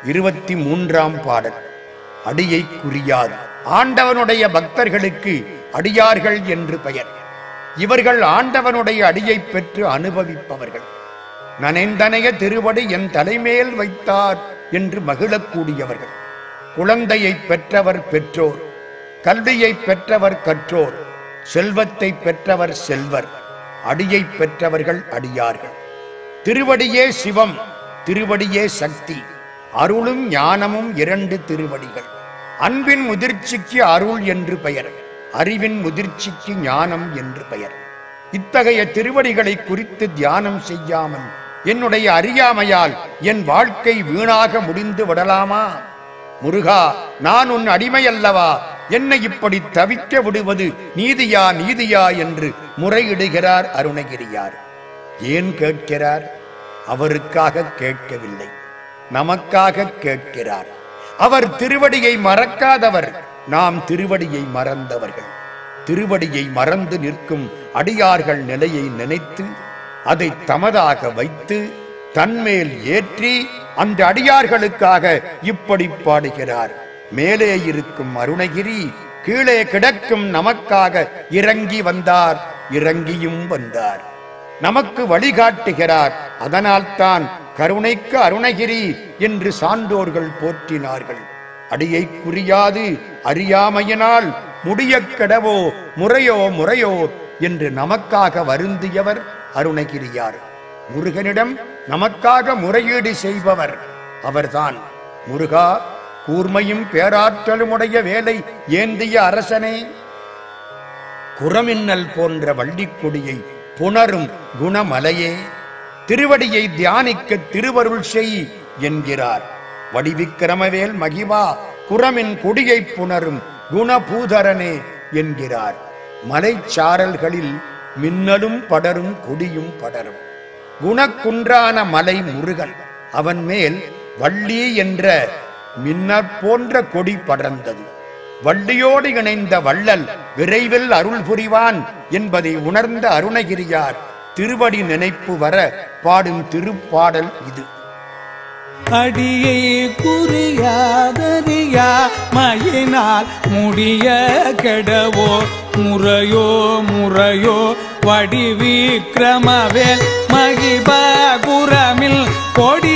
இருபத்தி மூன்றாம் பாடல் அடியை குறியாது ஆண்டவனுடைய பக்தர்களுக்கு அடியார்கள் என்று பெயர் இவர்கள் ஆண்டவனுடைய அடியைப் பெற்று அனுபவிப்பவர்கள் நனைந்தனைய திருவடி என் தலைமேல் வைத்தார் என்று மகிழக்கூடியவர்கள் குழந்தையை பெற்றவர் பெற்றோர் கல்வியை பெற்றவர் கற்றோர் செல்வத்தை பெற்றவர் செல்வர் அடியை பெற்றவர்கள் அடியார்கள் திருவடியே சிவம் திருவடியே சக்தி அருளும் ஞானமும் இரண்டு திருவடிகள் அன்பின் முதிர்ச்சிக்கு அருள் என்று பெயர் அறிவின் முதிர்ச்சிக்கு ஞானம் என்று பெயர் இத்தகைய திருவடிகளை குறித்து தியானம் செய்யாமல் என்னுடைய அறியாமையால் என் வாழ்க்கை வீணாக முடிந்து விடலாமா முருகா நான் உன் அடிமை அல்லவா என்னை இப்படி தவிக்க விடுவது நீதியா நீதியா என்று முறையிடுகிறார் அருணகிரியார் ஏன் கேட்கிறார் அவருக்காக கேட்கவில்லை நமக்காக கேட்கிறார் அவர் திருவடியை மறக்காதவர் நாம் திருவடியை மறந்தவர்கள் திருவடியை மறந்து நிற்கும் அடியார்கள் நிலையை நினைத்து அதை தமதாக வைத்து தன்மேல் ஏற்றி அந்த அடியார்களுக்காக இப்படி பாடுகிறார் மேலே இருக்கும் அருணகிரி கீழே கிடக்கும் நமக்காக இறங்கி வந்தார் இறங்கியும் வந்தார் நமக்கு வழிகாட்டுகிறார் அதனால்தான் கருணைக்கு அருணகிரி என்று சான்றோர்கள் போற்றினார்கள் அடியை குறியாது அறியாமையினால் முடியக் கெடவோ முறையோ முறையோ என்று நமக்காக வருந்தியவர் அருணகிரியார் முருகனிடம் நமக்காக முறையீடு செய்பவர் அவர்தான் முருகா கூர்மையும் பேராற்றலுமுடைய வேலை ஏந்திய அரசனே குரமின்னல் போன்ற வள்ளிக்கொடியை புணரும் குணமலையே திருவடியை தியானிக்க திருவருள் செய் என்கிறார் வடிவிக்கிரமவேல் மகிவா குரமின் கொடியை புணரும் குணபூதரனே என்கிறார் மலைச்சாரல்களில் மின்னலும் படரும் கொடியும் படரும் குணக்குன்றான மலை முருகன் அவன் மேல் வள்ளி என்ற மின்னற் போன்ற கொடி படர்ந்தது வள்ளியோடு இணைந்த வள்ளல் விரைவில் அருள் புரிவான் என்பதை உணர்ந்த அருணகிரியார் திருவடி நினைப்பு வர பாடும் திருப்பாடல் இது அடியை குறியாதறியா மயினால் முடிய கெடவோ முறையோ முறையோ வடிவிக்கிரமவேல் மகிப குரமில் கொடி